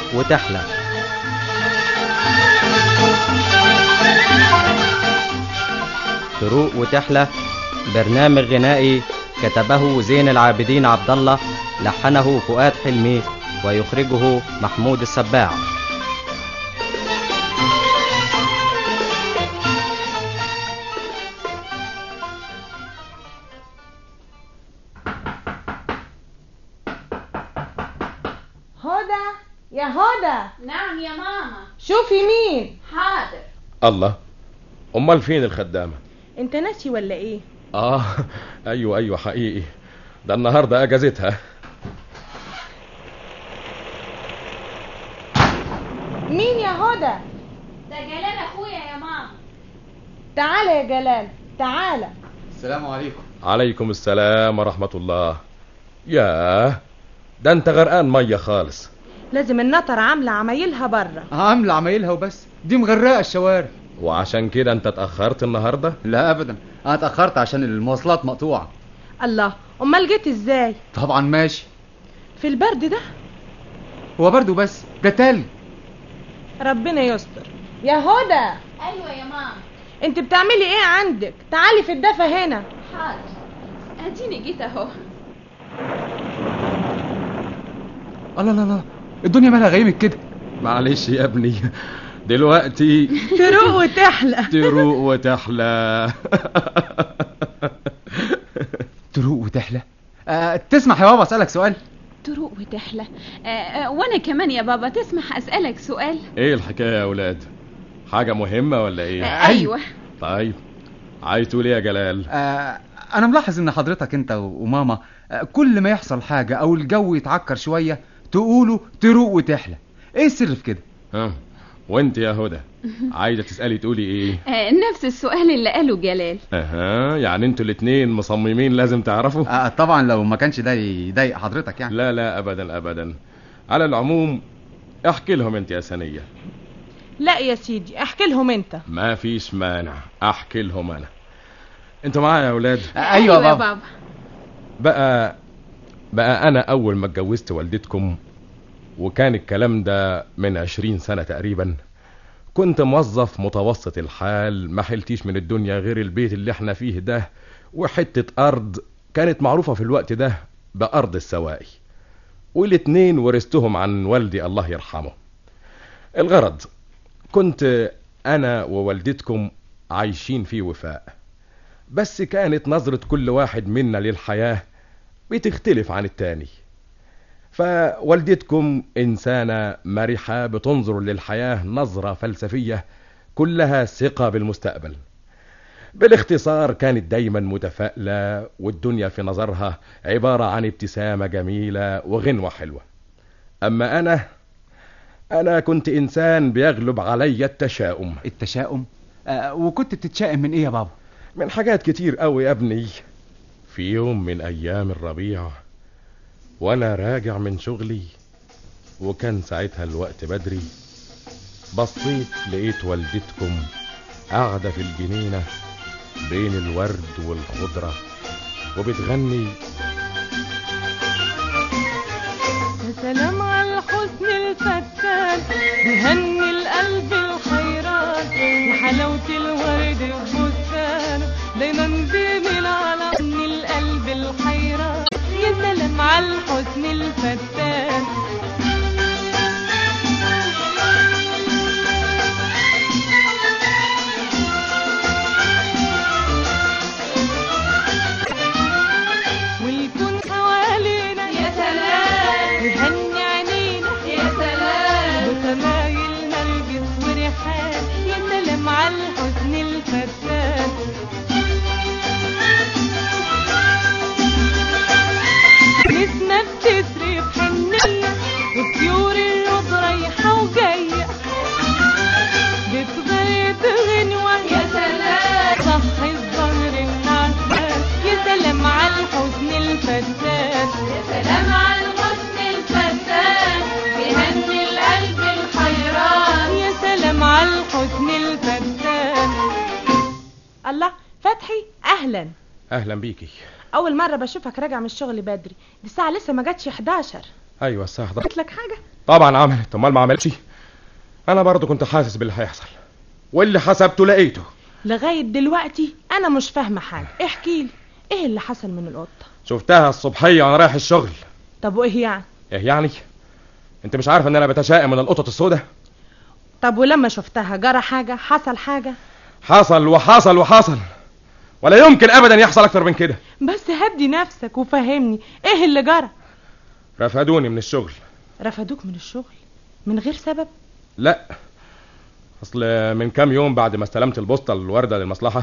وتحلى تروق وتحلى برنامج غنائي كتبه زين العابدين عبد الله لحنه فؤاد حلمي ويخرجه محمود السباع هدى يا هدى نعم يا ماما شوفي مين حاضر الله امال فين الخدامه انت ناسي ولا ايه اه ايوه ايوه حقيقي ده النهارده اجازتها مين يا هدى ده جلال اخويا يا ماما تعالى يا جلال تعالى السلام عليكم عليكم السلام ورحمه الله ياه ده انت غرقان ميه خالص لازم النطر عامله عمايلها بره عامله عمايلها وبس دي مغرقه الشوارع وعشان كده انت اتاخرت النهارده لا ابدا انا اتاخرت عشان المواصلات مقطوعه الله امال جيت ازاي طبعا ماشي في البرد ده هو برضو بس ده تلج ربنا يستر يا هدى ايوه يا ماما انت بتعملي ايه عندك تعالي في الدفا هنا حاضر اديني جيت اهو الله لا لا الدنيا مالها غيمت كده معلش يا ابني دلوقتي تروق وتحلى تروق وتحلى تروق وتحلى أه تسمح يا بابا اسالك سؤال تروق وتحلى آه آه وانا كمان يا بابا تسمح اسالك سؤال ايه الحكايه يا اولاد حاجه مهمه ولا ايه آه ايوه طيب عايز تقول ايه يا جلال أه انا ملاحظ ان حضرتك انت و- وماما أه كل ما يحصل حاجه او الجو يتعكر شويه تقولوا تروق وتحلى ايه السر في كده ها وانت يا هدى عايزه تسالي تقولي ايه آه نفس السؤال اللي قاله جلال اها يعني انتوا الاتنين مصممين لازم تعرفوا أه طبعا لو ما كانش ده يضايق حضرتك يعني لا لا ابدا ابدا على العموم احكي لهم انت يا سنيه لا يا سيدي احكي لهم انت ما فيش مانع احكي لهم انا انتوا معايا يا اولاد أه ايوه يا يا بابا بابا بقى بقى انا اول ما اتجوزت والدتكم وكان الكلام ده من عشرين سنة تقريبا كنت موظف متوسط الحال ما حلتيش من الدنيا غير البيت اللي احنا فيه ده وحتة ارض كانت معروفة في الوقت ده بارض السواقي والاتنين ورثتهم عن والدي الله يرحمه الغرض كنت انا ووالدتكم عايشين في وفاء بس كانت نظرة كل واحد منا للحياة بتختلف عن التاني فوالدتكم إنسانة مرحة بتنظر للحياة نظرة فلسفية كلها ثقة بالمستقبل بالاختصار كانت دايما متفائلة والدنيا في نظرها عبارة عن ابتسامة جميلة وغنوة حلوة أما أنا أنا كنت إنسان بيغلب علي التشاؤم التشاؤم أه وكنت بتتشائم من ايه يا بابا من حاجات كتير قوي يا ابني في يوم من ايام الربيع وانا راجع من شغلي وكان ساعتها الوقت بدري بصيت لقيت والدتكم قاعدة في الجنينة بين الورد والخضرة وبتغني يا سلام على الحسن الفتان بيهني القلب الحيران يا حلاوة الورد في بستان دايما بيميل على حسن القلب الحيران يا سلام على الحسن الفتان والكون حوالينا يا سلام يهني عينينا يا سلام وخمايل نرجس وريحان يا سلام على الحزن الفتان نسمة بتسري بحنية وطيور الرد رايحة وجاية بتغيب غنوة يا سلام صحي الظهر النعسان يا سلام على الحزن الفتان يا سلام على الحسن الفتان بيهني القلب الحيران يا سلام على الحزن الفتان الله فتحي اهلا اهلا بيكي اول مره بشوفك راجع من الشغل بدري دي الساعه لسه ما جاتش 11 ايوه الساعة 11 قلت لك حاجه طبعا عملت امال ما عملتش انا برضو كنت حاسس باللي هيحصل واللي حسبته لقيته لغاية دلوقتي أنا مش فاهمة حاجة احكي لي إيه اللي حصل من القطة شفتها الصبحيه وانا رايح الشغل طب وإيه يعني ايه يعني انت مش عارف ان انا بتشائم من القطط السوداء طب ولما شفتها جرى حاجة حصل حاجة حصل وحصل وحصل ولا يمكن ابدا يحصل اكتر من كده بس هدي نفسك وفهمني إيه اللي جرى رفدوني من الشغل رفدوك من الشغل من غير سبب لا اصل من كام يوم بعد ما استلمت البوسطه الوارده للمصلحه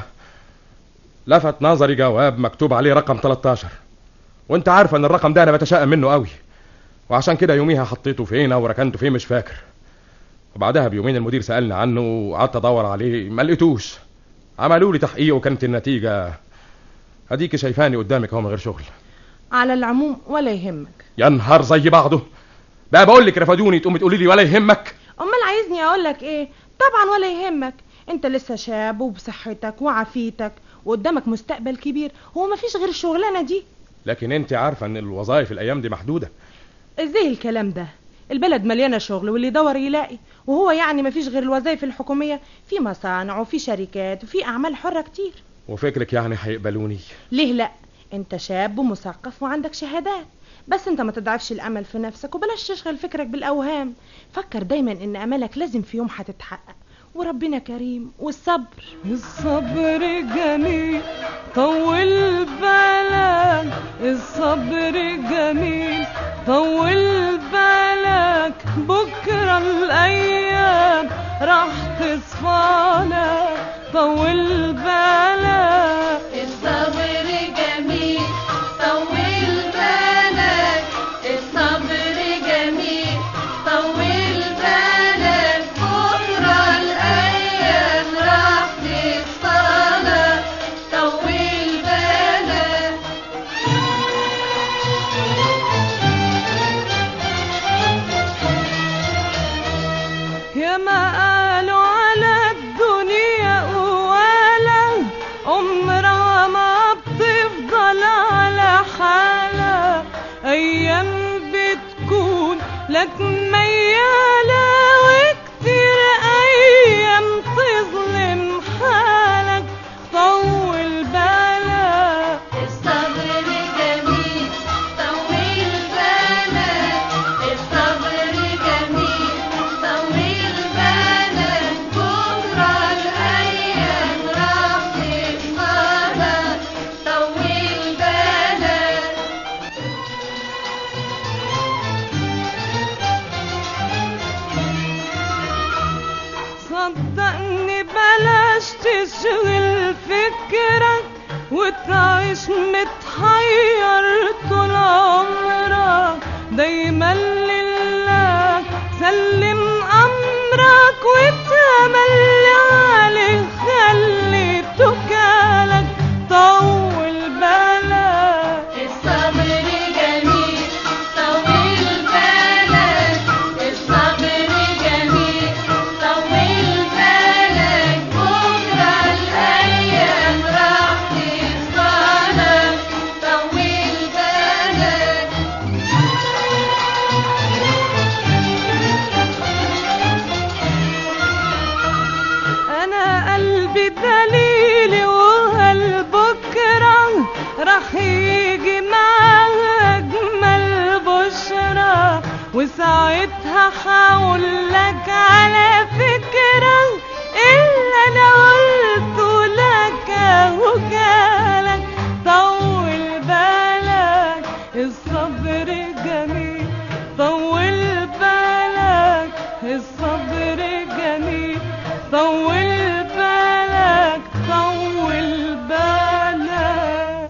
لفت نظري جواب مكتوب عليه رقم 13 وانت عارفه ان الرقم ده انا بتشائم منه قوي وعشان كده يوميها حطيته فين او ركنته فين مش فاكر وبعدها بيومين المدير سالني عنه وقعدت ادور عليه ما لقيتوش عملوا لي تحقيق وكانت النتيجه اديك شايفاني قدامك اهو من غير شغل على العموم ولا يهمك يا نهار زي بعضه بقى بقول لك رفدوني تقومي تقولي لي ولا يهمك أمال عايزني أقول لك إيه طبعا ولا يهمك أنت لسه شاب وبصحتك وعافيتك وقدامك مستقبل كبير هو مفيش غير الشغلانة دي لكن انت عارفه ان الوظائف الايام دي محدوده ازاي الكلام ده البلد مليانة شغل واللي يدور يلاقي وهو يعني مفيش غير الوظائف الحكومية في مصانع وفي شركات وفي أعمال حرة كتير وفكرك يعني هيقبلوني ليه لا انت شاب ومثقف وعندك شهادات بس انت ما تضعفش الامل في نفسك وبلاش تشغل فكرك بالاوهام فكر دايما ان املك لازم في يوم هتتحقق وربنا كريم والصبر الصبر جميل طول بالك الصبر جميل طول بالك بكرة الأيام راح تصفالك طول بالك الصبر جميل طول بالك الصبر جميل طول بالك بكرة الأيام راح تصفالك طول بالك يا ما قالوا على الدنيا ولا عمرها ما بتفضل على حالها ايام بتكون لك ميالة وكتير ايام تظلم حالك طول بالك الصبر جميل طول بالك الصبر جميل طول بالك بكرة الأيام راح تصفالك طول بالك صدقني بلاش تشغل فكرك وتعيش متحير طول عمرك دايما لله سلم امرك وتملي عليه خلي توكلك طول بالك الصبر جميل طول بالك الصبر جميل طول بالك بكرة الأيام راح تصفالك طول بالك انا قلبي دليلي وهالبكرة راح يجي معاه اجمل بشرى وساعتها هقول لك على فكرة اللي انا قلته لك وجالك طول بالك الصبر جميل طول بالك الصبر جميل طول بالك طول بالك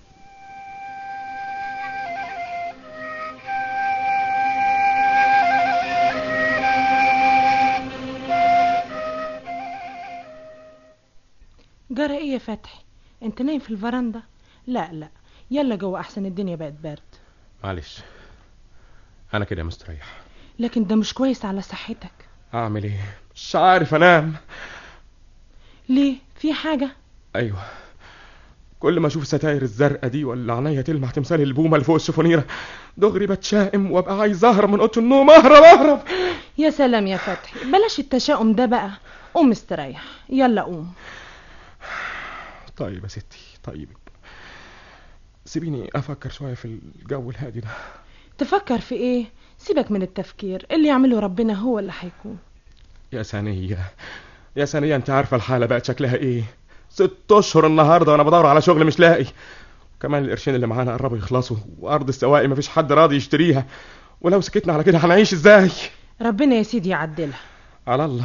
جرى ايه يا فتحي انت نايم في الفرندا لا لا يلا جوه احسن الدنيا بقت برد معلش انا كده مستريح لكن ده مش كويس على صحتك اعمل ايه مش عارف انام ليه في حاجة ايوه كل ما اشوف الستاير الزرقاء دي ولا عينيا تلمع تمثال البومه اللي فوق الشفونيره دغري بتشائم وابقى عايز اهرب من اوضه النوم اهرب اهرب يا سلام يا فتحي بلاش التشاؤم ده بقى قوم استريح يلا قوم طيب يا ستي طيب سيبيني افكر شويه في الجو الهادي ده تفكر في ايه سيبك من التفكير اللي يعمله ربنا هو اللي هيكون يا ثانيه يا ثانيه انت عارفه الحاله بقت شكلها ايه ست اشهر النهارده وانا بدور على شغل مش لاقي كمان القرشين اللي معانا قربوا يخلصوا وارض السواقي مفيش حد راضي يشتريها ولو سكتنا على كده هنعيش ازاي ربنا يا سيدي يعدلها على الله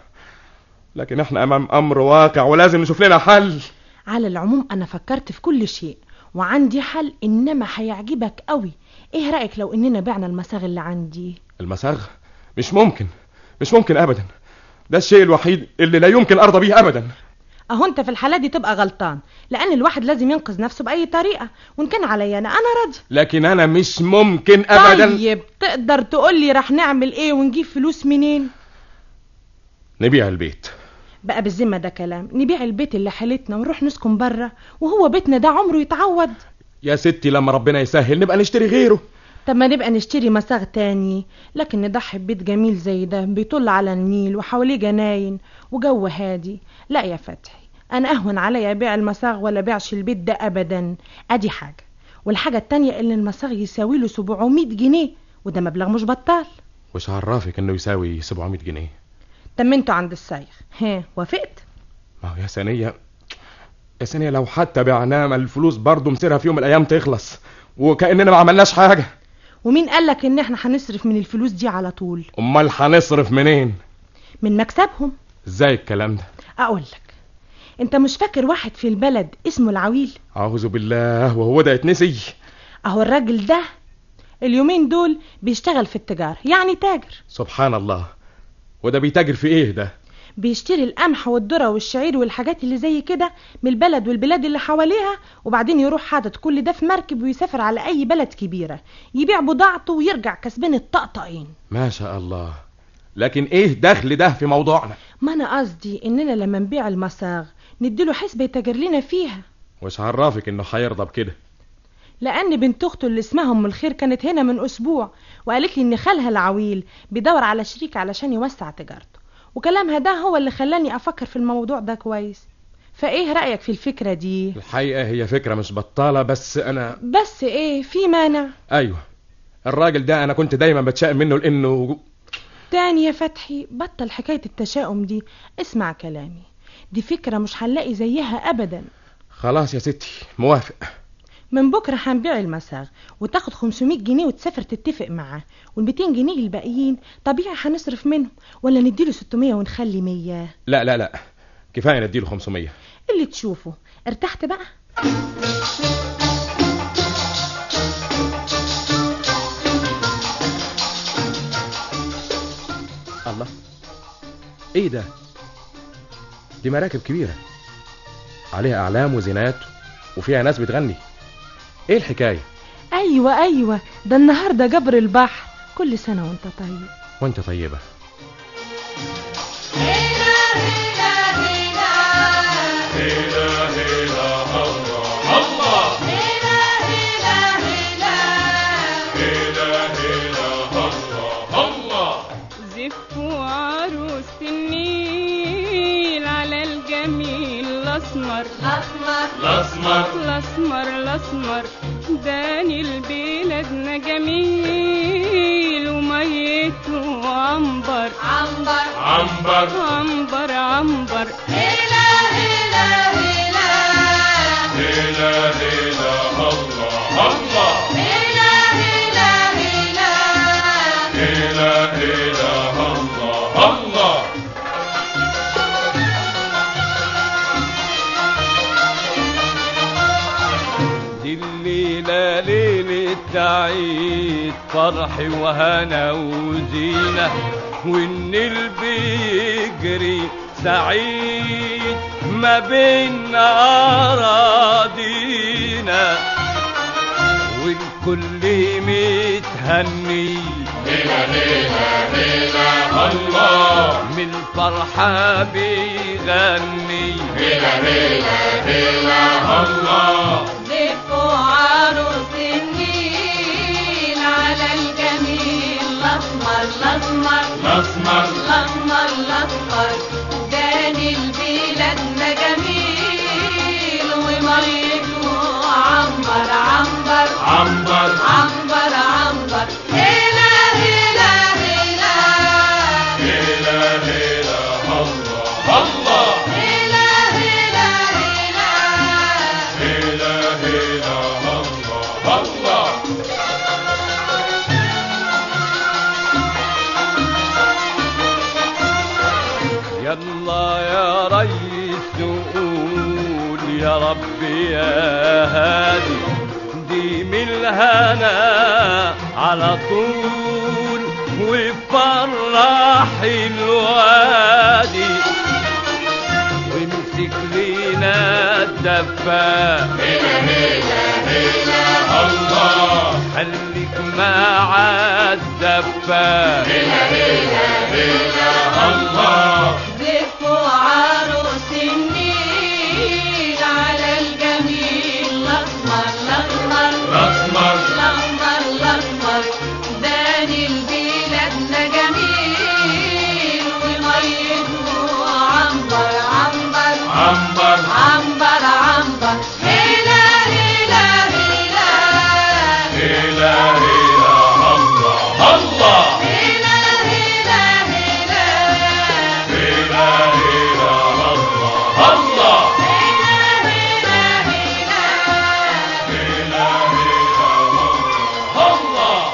لكن احنا امام امر واقع ولازم نشوف لنا حل على العموم انا فكرت في كل شيء وعندي حل انما هيعجبك قوي ايه رايك لو اننا بعنا المساغ اللي عندي المساغ مش ممكن مش ممكن ابدا ده الشيء الوحيد اللي لا يمكن ارضى بيه ابدا اهو انت في الحالة دي تبقى غلطان لان الواحد لازم ينقذ نفسه باي طريقة وان كان عليا انا انا راضي لكن انا مش ممكن ابدا طيب تقدر تقول لي راح نعمل ايه ونجيب فلوس منين نبيع البيت بقى بالذمة ده كلام نبيع البيت اللي حالتنا ونروح نسكن بره وهو بيتنا ده عمره يتعود يا ستي لما ربنا يسهل نبقى نشتري غيره طب ما نبقى نشتري مساغ تاني لكن نضحي ببيت جميل زي ده بيطل على النيل وحواليه جناين وجو هادي لا يا فتحي انا اهون عليا ابيع المساغ ولا بيعش البيت ده ابدا ادي حاجة والحاجة التانية ان المساغ يساوي له 700 جنيه وده مبلغ مش بطال وش عرفك انه يساوي 700 جنيه تمنته عند السايخ ها وافقت ما هو يا ثانية يا ثانية لو حتى بعناه ما الفلوس برضه مصيرها في يوم من الايام تخلص وكاننا ما عملناش حاجة ومين قالك ان احنا هنصرف من الفلوس دي على طول امال هنصرف منين من مكسبهم ازاي الكلام ده اقول لك انت مش فاكر واحد في البلد اسمه العويل اعوذ بالله وهو ده يتنسي اهو الراجل ده اليومين دول بيشتغل في التجارة يعني تاجر سبحان الله وده بيتاجر في ايه ده بيشتري القمح والذرة والشعير والحاجات اللي زي كده من البلد والبلاد اللي حواليها وبعدين يروح حاطط كل ده في مركب ويسافر على اي بلد كبيرة يبيع بضاعته ويرجع كسبان الطقطقين ما شاء الله لكن ايه دخل ده في موضوعنا ما انا قصدي اننا لما نبيع المساغ نديله حسبة يتاجر لنا فيها وش عرفك انه هيرضى بكده لان بنت اخته اللي اسمها ام الخير كانت هنا من اسبوع وقالت لي ان خالها العويل بيدور على شريك علشان يوسع تجارته وكلامها ده هو اللي خلاني افكر في الموضوع ده كويس فايه رايك في الفكره دي الحقيقة هي فكرة مش بطالة بس انا بس ايه في مانع ايوه الراجل ده انا كنت دايما بتشائم منه لانه تاني يا فتحي بطل حكايه التشاؤم دي اسمع كلامي دي فكره مش هنلاقي زيها ابدا خلاص يا ستي موافق من بكره هنبيع المساغ وتاخد 500 جنيه وتسافر تتفق معاه وال 200 جنيه الباقيين طبيعي هنصرف منهم ولا نديله 600 ونخلي 100 لا لا لا كفاية نديله 500 اللي تشوفه ارتحت بقى الله ايه ده دي مراكب كبيرة عليها اعلام وزينات وفيها ناس بتغني ايه الحكاية ايوه ايوه ده النهارده جبر البحر كل سنه وانت طيب وانت طيبة زفوا عروس النيل على الجميل الاسمر الأسمر الاسمر الاسمر داني البلدنا جميل وميته عنبر عنبر عنبر عنبر عنبر هلا هلا هلا هلا هلا الله الله هلا هلا هلا هلا هلا الله الله دي الليلة ليلة عيد فرح وهنا وزينة والنيل بيجري سعيد ما بين أراضينا والكل متهني الله من الفرحة بيغني هلا هلا هلا الله زفوا عروس النيل على الجميل الأسمر الأسمر الأسمر الأسمر الأسمر داني بلادنا جميل وميته عنبر عنبر عنبر عنبر عنبر هلا هلا هلا هلا هلا الله الله هلا هلا هلا هلا هلا الله الله يلا يا ريس قول يا رب يا هادي دي من الهنا على طول وفرح الوادي وامسك لينا الدفا الله خليك مع الدفا الله زفوا عروس النيل على الجميل الأسمر الأسمر الأسمر الأسمر الأسمر داني بلادنا جميل وميته عنبر عنبر عنبر عنبر عنبر هلا هلا هلا هلا هلا الله الله هلا هلا هلا هلا هلا الله الله هلا هلا هلا هلا هلا الله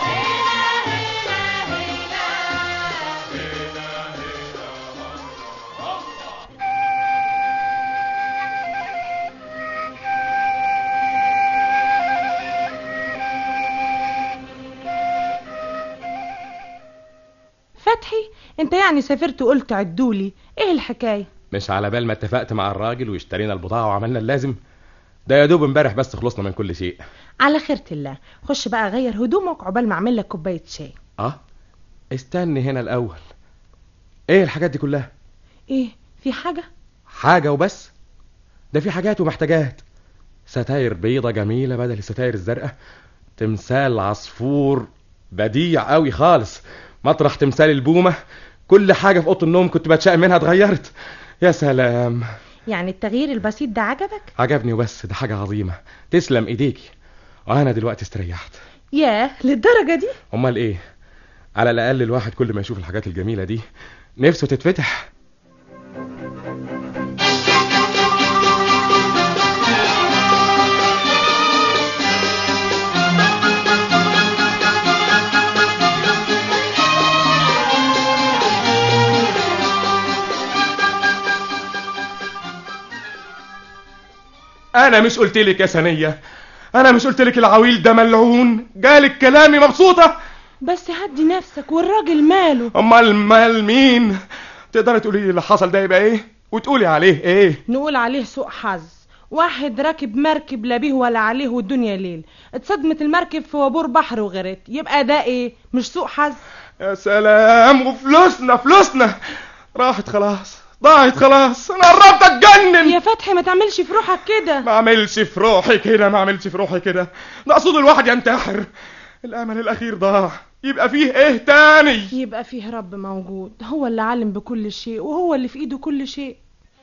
فتحي انت يعني سافرت وقلت عدولي ايه الحكايه مش على بال ما اتفقت مع الراجل واشترينا البضاعة وعملنا اللازم ده يا دوب امبارح بس خلصنا من كل شيء على خيرة الله خش بقى غير هدومك عقبال ما اعمل لك كوبايه شاي اه استني هنا الاول ايه الحاجات دي كلها ايه في حاجه حاجة وبس ده في حاجات ومحتاجات ستاير بيضة جميلة بدل الستاير الزرقاء تمثال عصفور بديع قوي خالص مطرح تمثال البومة كل حاجة في أوضة النوم كنت بتشائم منها اتغيرت يا سلام يعني التغيير البسيط ده عجبك عجبني وبس ده حاجة عظيمة تسلم ايديكي وانا دلوقتي استريحت ياه للدرجه دي امال ايه على الاقل الواحد كل ما يشوف الحاجات الجميلة دي نفسه تتفتح انا مش قلت لك يا سنية انا مش قلت لك العويل ده ملعون جالك كلامي مبسوطة بس هدي نفسك والراجل ماله امال مال مين تقدري تقولي لي اللي حصل ده يبقى ايه وتقولي عليه ايه نقول عليه سوء حظ واحد راكب مركب لا بيه ولا عليه والدنيا ليل اتصدمت المركب في وابور بحر وغرقت يبقى ده ايه مش سوء حظ يا سلام وفلوسنا فلوسنا راحت خلاص ضاعت خلاص انا قربت اتجنن يا فتحي ما تعملش في روحك كده ما اعملش في روحي كده ما اعملش في روحي كده ده اقصد الواحد ينتحر الامل الاخير ضاع يبقى فيه ايه تاني يبقى فيه رب موجود هو اللي عالم بكل شيء وهو اللي في ايده كل شيء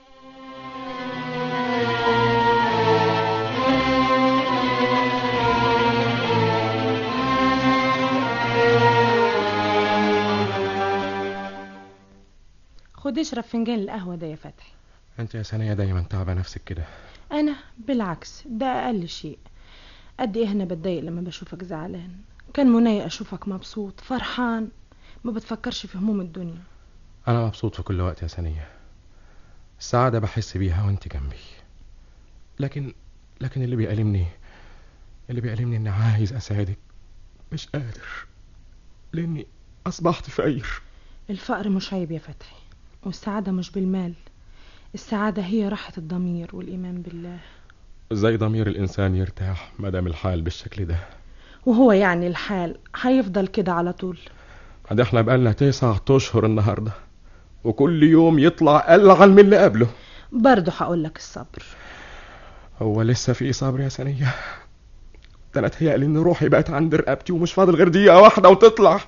خد اشرب فنجان القهوة ده يا فتحي انت يا سنية دايما تعبة نفسك كده انا بالعكس ده اقل شيء قد ايه انا بتضايق لما بشوفك زعلان كان منايق اشوفك مبسوط فرحان ما بتفكرش في هموم الدنيا انا مبسوط في كل وقت يا سنية السعادة بحس بيها وانت جنبي لكن لكن اللي بيألمني اللي بيألمني اني عايز اساعدك مش قادر لاني اصبحت فقير الفقر مش عيب يا فتحي والسعادة مش بالمال السعادة هي راحة الضمير والإيمان بالله ازاي ضمير الانسان يرتاح مادام الحال بالشكل ده وهو يعني الحال هيفضل كده على طول ده احنا بقالنا تسعة اشهر النهاردة وكل يوم يطلع ألعن من اللي قبله برضه هقولك الصبر هو لسه في صبر يا سنية ده انا اتهيألي ان روحي بقت عند رقبتي ومش فاضل غير دقيقة واحدة وتطلع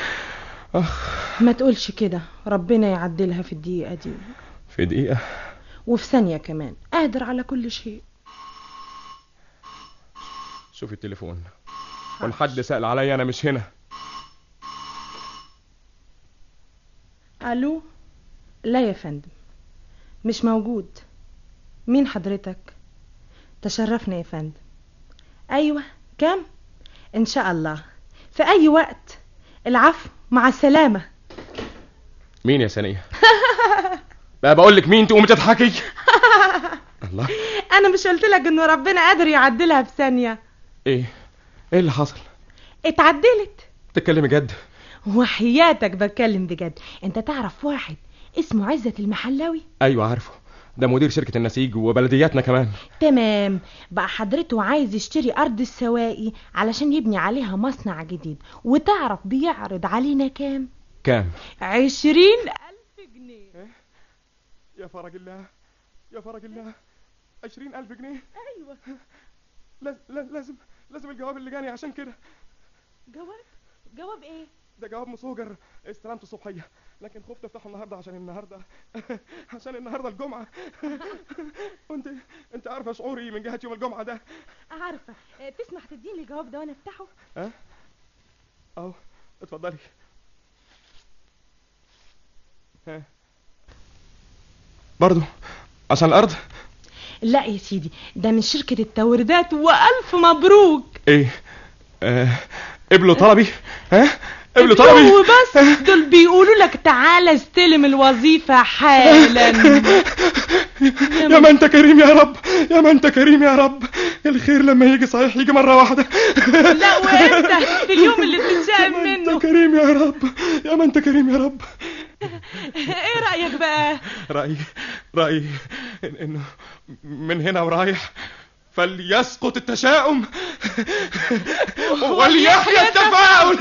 ما تقولش كده ربنا يعدلها في الدقيقة دي في دقيقة وفي ثانية كمان قادر على كل شيء شوفي التليفون وان حد سأل عليا انا مش هنا الو لا يا فندم مش موجود مين حضرتك تشرفنا يا فندم ايوه كم ان شاء الله في اي وقت العفو مع السلامه مين يا سنية بقى بقول لك مين تقومي تضحكي الله انا مش قلت لك انه ربنا قادر يعدلها في ثانيه ايه ايه اللي حصل اتعدلت تتكلمي جد وحياتك بتكلم بجد انت تعرف واحد اسمه عزت المحلاوي ايوه عارفه ده مدير شركة النسيج وبلدياتنا كمان تمام بقى حضرته عايز يشتري ارض السواقي علشان يبني عليها مصنع جديد وتعرف بيعرض علينا كام كام عشرين الف جنيه يا فرج الله يا فرج الله عشرين ألف جنيه ايوه لازم لازم الجواب اللي جاني عشان كده جواب جواب ايه ده جواب مصوجر استلمته الصبحية لكن خفت افتحه النهارده عشان النهارده عشان النهارده الجمعة وانت انت عارفة شعوري من جهة يوم الجمعة ده عارفه اه، تسمح تديني الجواب ده وانا افتحه ها اهو اتفضلي ها برضو عشان الارض لا يا سيدي ده من شركة التوريدات والف مبروك ايه آه. قبلوا طلبي ها قبلوا طلبي وبس دول بيقولوا لك تعالى استلم الوظيفة حالا يا ما انت كريم يا رب يا ما انت كريم يا رب الخير لما يجي صحيح يجي مرة واحدة لا وانت في اليوم اللي بتتشائم يا ما منه انت كريم يا رب يا ما انت كريم يا رب ايه رأيك بقى رأيي رأيي إن انه من هنا ورايح فليسقط التشاؤم وليحيى التفاؤل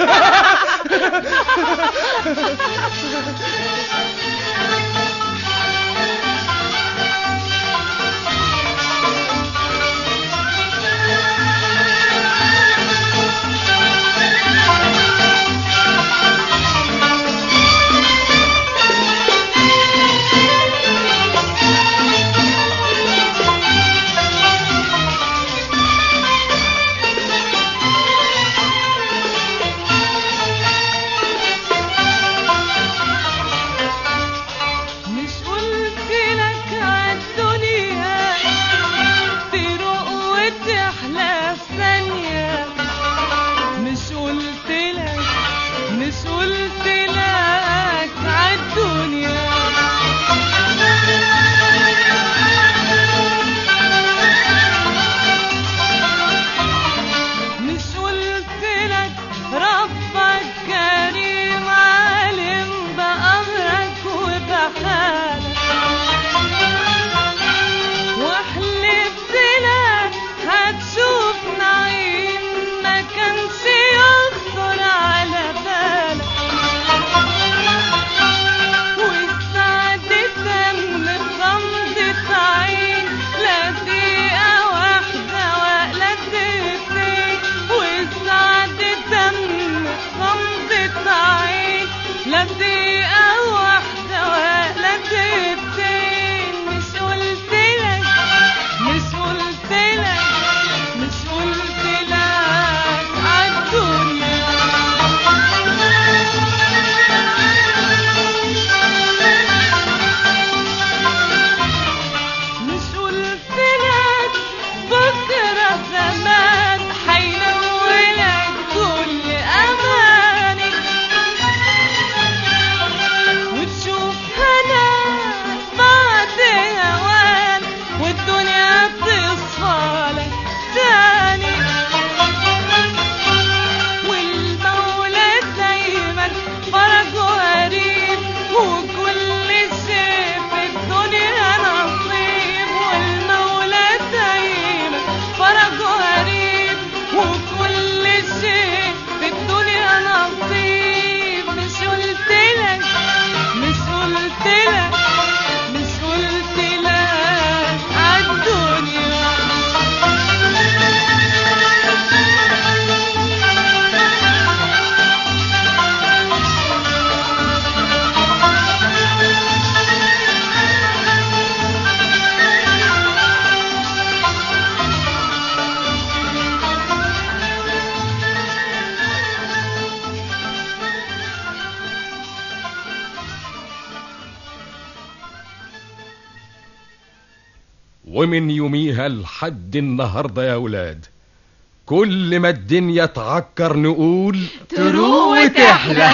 ومن يوميها لحد النهارده يا ولاد كل ما الدنيا تعكر نقول تروق وتحلى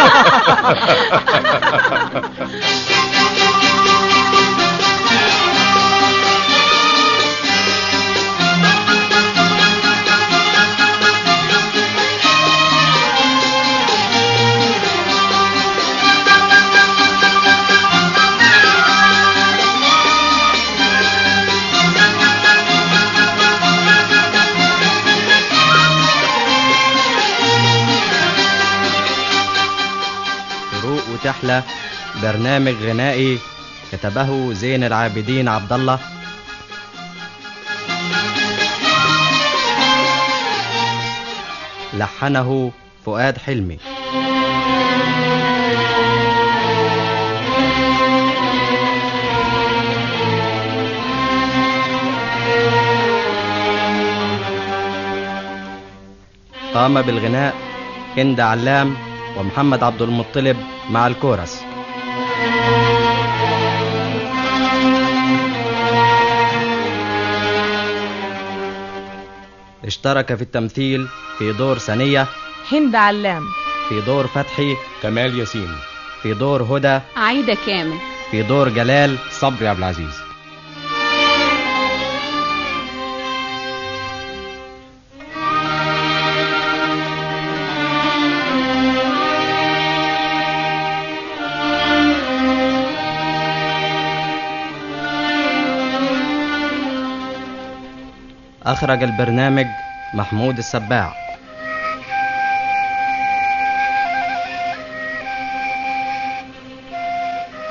تروق وتحلى برنامج غنائي كتبه زين العابدين عبد الله لحنه فؤاد حلمي قام بالغناء هند علام ومحمد عبد المطلب مع الكورس اشترك في التمثيل في دور سنية هند علام في دور فتحي كمال ياسين في دور هدى عايدة كامل في دور جلال صبري عبد العزيز أخرج البرنامج محمود السباع